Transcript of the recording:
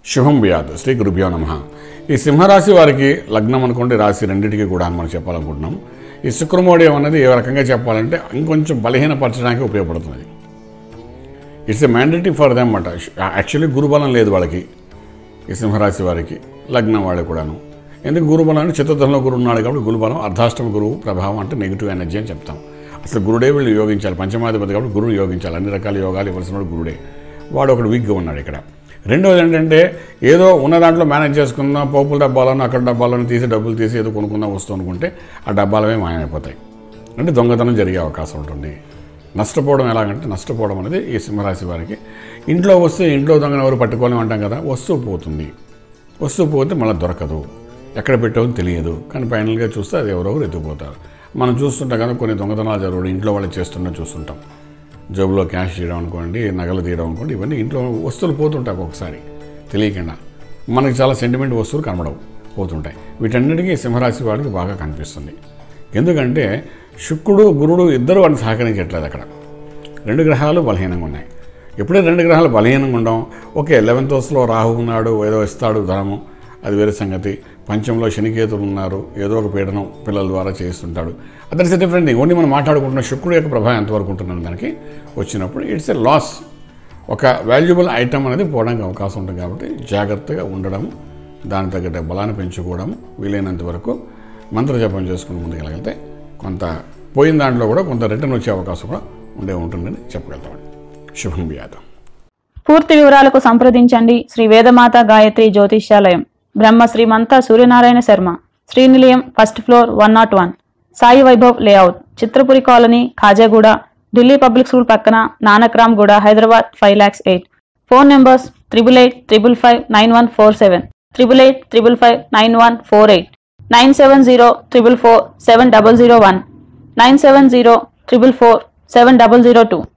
శుభం వ్యాధు శ్రీ గురుభ్యో నమ ఈ సింహరాశి వారికి లగ్నం అనుకోండి రాశి రెండింటికి కూడా అని మనం చెప్పాలనుకుంటున్నాం ఈ శుక్రమోడియం అనేది ఏ రకంగా చెప్పాలంటే ఇంకొంచెం బలహీనపరచడానికి ఉపయోగపడుతుంది it's a mandatory for them అన్నమాట యాక్చువల్లీ గురుబలం లేదు వాళ్ళకి ఈ సింహరాశి వారికి లగ్నం వాళ్ళకి కూడాను ఎందుకు గురుబలం అంటే చతుర్థంలో గురువు ఉన్నాడు కాబట్టి గురుబలం అర్ధాష్టమ గురువు ప్రభావం అంటే నెగిటివ్ ఎనర్జీ అని చెప్తాం అసలు గురుడే వీళ్ళు యోగించాలి పంచమాధిపతి కాబట్టి గురువు యోగించాలి అన్ని రకాల యోగాలు ఇవ్వాల్సిన వాడు గురుడే వాడు ఒకడు వీక్గా ఉన్నాడు ఇక్కడ రెండోది ఏంటంటే ఏదో ఉన్న దాంట్లో మేనేజ్ చేసుకుందాం పోపుల డబ్బాలను అక్కడ డబ్బాలను తీసి డబ్బులు తీసి ఏదో కొనుక్కుందాం వస్తూ అనుకుంటే ఆ డబ్బాలమే మాయమైపోతాయి అంటే దొంగతనం జరిగే అవకాశం ఉంటుంది నష్టపోవడం ఎలాగంటే నష్టపోవడం అనేది ఈ సింహరాశి వారికి ఇంట్లో వస్తే ఇంట్లో దొంగను ఎవరు పట్టుకోలేము అంటాం కదా వస్తువు పోతుంది వస్తువు పోతే మళ్ళీ దొరకదు ఎక్కడ పెట్టామో తెలియదు కానీ ఫైనల్గా చూస్తే అది ఎవరెవరు ఎత్తుకుపోతారు మనం చూస్తుంటాం కదా కొన్ని దొంగతనాలు జరగడం ఇంట్లో వాళ్ళు చేస్తున్నా చూస్తుంటాం జేబులో క్యాష్ తీయడం అనుకోండి నగలు తీయడం అనుకోండి ఇవన్నీ ఇంట్లో వస్తువులు పోతుంటాయి ఒకసారి తెలియకుండా మనకి చాలా సెంటిమెంట్ వస్తువులు కనబడవు పోతుంటాయి వీటన్నిటికీ సింహరాశి వాడికి బాగా కనిపిస్తుంది ఎందుకంటే శుక్రుడు గురుడు ఇద్దరు వాడిని సహకరించట్లేదు అక్కడ రెండు గ్రహాలు బలహీనంగా ఉన్నాయి ఎప్పుడైతే రెండు గ్రహాలు బలహీనంగా ఉండడం ఓకే లెవెన్త్ హౌస్లో రాహు ఉన్నాడు ఏదో ఇస్తాడు ధనము అది వేరే సంగతి పంచంలో శనికేతులు ఉన్నారు ఏదో ఒక పీడనం పిల్లల ద్వారా చేస్తుంటాడు others a different thing only మనం మాట్లాడుకుంటున్న శుక్రుడు యొక్క ప్రభావం ఎంతవరకు ఉంటున్నాను దానికి వచ్చినప్పుడు ఇట్స్ ఎ లాస్ ఒక వాల్యుబుల్ ఐటమ్ అనేది పోవడానికి అవకాశం ఉంటుంది కాబట్టి జాగ్రత్తగా ఉండడం దాని తగ్గట్టు బలాన్ని పెంచుకోవడం వీలైనంత వరకు మంత్ర జపం చేసుకుని ముందుకెళ్ళగలిగితే కొంత పోయిన దాంట్లో కూడా కొంత రిటర్న్ వచ్చే అవకాశం కూడా ఉండే ఉంటుందని చెప్పగలుగుతామండి శుభం వ్యాధం పూర్తి వివరాలకు సంప్రదించండి Shri Vedamata Gayatri Jyotishyalayam Brahma Shrimanta Suryanarayana Sharma Srinilayam first floor one naught one Sai Vaibhav layout Chitrapuri colony Khajaguda Delhi public school పక్కన Nanakramguda Hyderabad five lakhs eight phone numbers triple eight triple five nine one four seven triple eight triple five nine one four eight nine seven zero triple four seven double zero one nine seven zero triple four seven double zero two